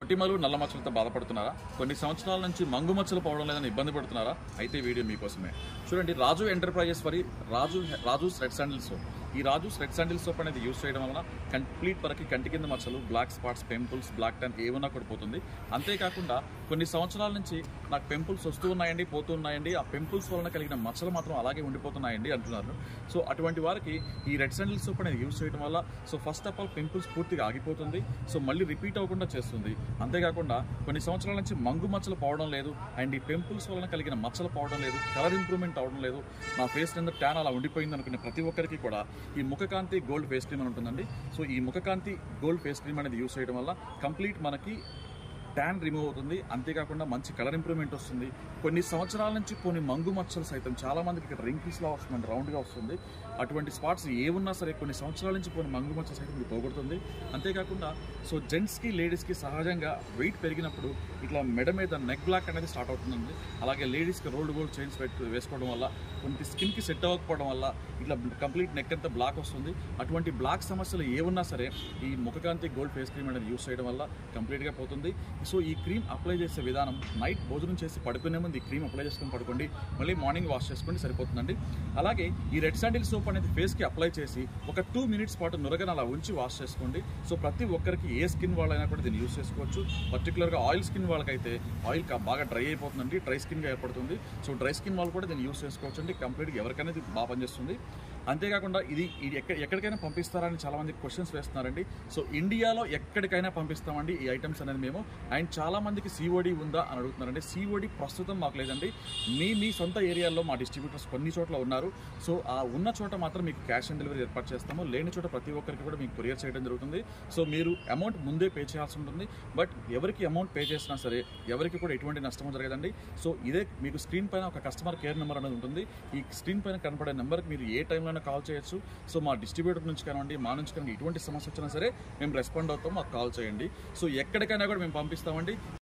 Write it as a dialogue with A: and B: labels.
A: మొటిమలు నల్ల మచ్చలతో బాధపడుతున్నారా కొన్ని సంవత్సరాల నుంచి మంగు మచ్చలు పోవడం లేదని ఇబ్బంది పడుతున్నారా అయితే ఈ వీడియో మీకోసమే చూడండి రాజు ఎంటర్ప్రైజెస్ వరి Raju Raju red sandal soap ఈ రాజు రెడ్ శాండిల్ సోప్ అనేది యూస్ చేయడం వలన కంప్లీట్ వరకు కంటి కింద మచ్చలు black spots pimples black tan ఏమన్నా కూడా పోతుంది అంతేకాకుండా కొన్ని సంవత్సరాల నుంచి నాకు పెంపుల్స్ వస్తూ ఉన్నాయండి పోతూ ఉన్నాయండి ఆ పెంపుల్స్ వలన కలిగిన మచ్చలు మాత్రం అలాగే ఉండిపోతున్నాయండి అంటున్నారు సో అటువంటి వారికి ఈ రెడ్ శాండిల్ సోప్ అనేది యూస్ చేయడం వల్ల so first of all pimples పూర్తిగా ఆగిపోతుంది సో మళ్ళీ రిపీట్ అవ్వకుండా చేస్తుంది అంతేకాకుండా కొన్ని సంవత్సరాల నుంచి మంగు మచ్చలు పోవడం లేదు అండ్ ఈ పింపుల్స్ వలన కలిగిన మచ్చలు పోవడం లేదు కలర్ ఇంప్రూవ్మెంట్ అవడం లేదు నా ఫేస్ కింద ట్యాన్ అలా ఉండిపోయింది అనుకునే ప్రతి ఒక్కరికి కూడా ఈ ముఖకాంతి గోల్డ్ ఫేస్ క్రీమ్ అని ఉంటుందండి సో ఈ ముఖకాంతి గోల్డ్ ఫేస్ క్రీమ్ అనేది యూస్ చేయడం వల్ల కంప్లీట్ మనకి ట్యాన్ రిమూవ్ అవుతుంది అంతేకాకుండా మంచి కలర్ ఇంప్రూవ్మెంట్ వస్తుంది కొన్ని సంవత్సరాల నుంచి కొన్ని మంగు మచ్చలు సైతం చాలా మందికి ఇక్కడ రింకిల్స్ లా వస్తుంది రౌండ్గా వస్తుంది అటువంటి స్పాట్స్ ఏ ఉన్నా సరే కొన్ని సంవత్సరాల నుంచి కొన్ని మంగు మచ్చలు సైతం ఇది పోగొడుతుంది అంతేకాకుండా సో జెంట్స్కి లేడీస్కి సహజంగా వెయిట్ పెరిగినప్పుడు ఇట్లా మెడ మీద నెక్ బ్లాక్ అనేది స్టార్ట్ అవుతుందండి అలాగే లేడీస్కి రోల్డ్ గోల్డ్ చైన్స్ పెట్టు వేసుకోవడం వల్ల కొన్ని స్కిన్కి సెట్ అవ్వకపోవడం వల్ల ఇట్లా కంప్లీట్ నెక్ అంతా బ్లాక్ వస్తుంది అటువంటి బ్లాక్ సమస్యలు ఏ ఉన్నా సరే ఈ ముఖకాంతి గోల్డ్ ఫేస్ క్రీమ్ అనేది యూస్ చేయడం వల్ల కంప్లీట్గా పోతుంది సో ఈ క్రీమ్ అప్లై చేసే విధానం నైట్ భోజనం చేసి పడుకునే ముందు ఈ క్రీమ్ అప్లై చేసుకొని పడుకోండి మళ్ళీ మార్నింగ్ వాష్ చేసుకోండి సరిపోతుందండి అలాగే ఈ రెడ్ శాండిల్ సోప్ అనేది ఫేస్కి అప్లై చేసి ఒక టూ మినిట్స్ పాటు నురగను అలా ఉంచి వాష్ చేసుకోండి సో ప్రతి ఒక్కరికి ఏ స్కిన్ వాళ్ళైనా కూడా దీన్ని యూస్ చేసుకోవచ్చు పర్టికులర్గా ఆయిల్ స్కిన్ వాళ్ళకైతే ఆయిల్ కా- బాగా డ్రై అయిపోతుందండి డ్రై స్కిన్గా ఏర్పడుతుంది సో డ్రై స్కిన్ వాళ్ళు కూడా దీన్ని యూస్ చేసుకోవచ్చు అండి కంప్లీట్గా ఎవరికైనా ఇది బాగా పనిచేస్తుంది అంతేకాకుండా ఇది ఇది ఎక్కడ ఎక్కడికైనా పంపిస్తారని చాలా మంది క్వశ్చన్స్ వేస్తున్నారండి సో ఇండియాలో ఎక్కడికైనా పంపిస్తామండి ఈ ఐటమ్స్ అనేది మేము అండ్ చాలా మందికి సిఓడి ఉందా అని అడుగుతున్నారండి సిఓడి ప్రస్తుతం మాకు లేదండి మీ మీ సొంత ఏరియాలో మా డిస్ట్రిబ్యూటర్స్ కొన్ని చోట్ల ఉన్నారు సో ఆ ఉన్న చోట మాత్రం మీకు క్యాష్ ఆన్ డెలివరీ ఏర్పాటు చేస్తాము లేని చోట ప్రతి ఒక్కరికి కూడా మీకు కొరియర్ చేయడం జరుగుతుంది సో మీరు అమౌంట్ ముందే పే చేయాల్సి ఉంటుంది బట్ ఎవరికి అమౌంట్ పే చేసినా సరే ఎవరికి కూడా ఎటువంటి నష్టం జరగదండి సో ఇదే మీకు స్క్రీన్ పైన ఒక కస్టమర్ కేర్ నెంబర్ అనేది ఉంటుంది ఈ స్క్రీన్ పైన కనపడే నెంబర్కి మీరు ఏ టైంలో కాల్ చేయొచ్చు సో మా డిస్ట్రిబ్యూటర్ నుంచి కానివ్వండి మా నుంచి కానీ ఎటువంటి సమస్య వచ్చినా సరే మేము రెస్పాండ్ అవుతాం మాకు కాల్ చేయండి సో ఎక్కడికైనా కూడా మేము పంపిస్తామండి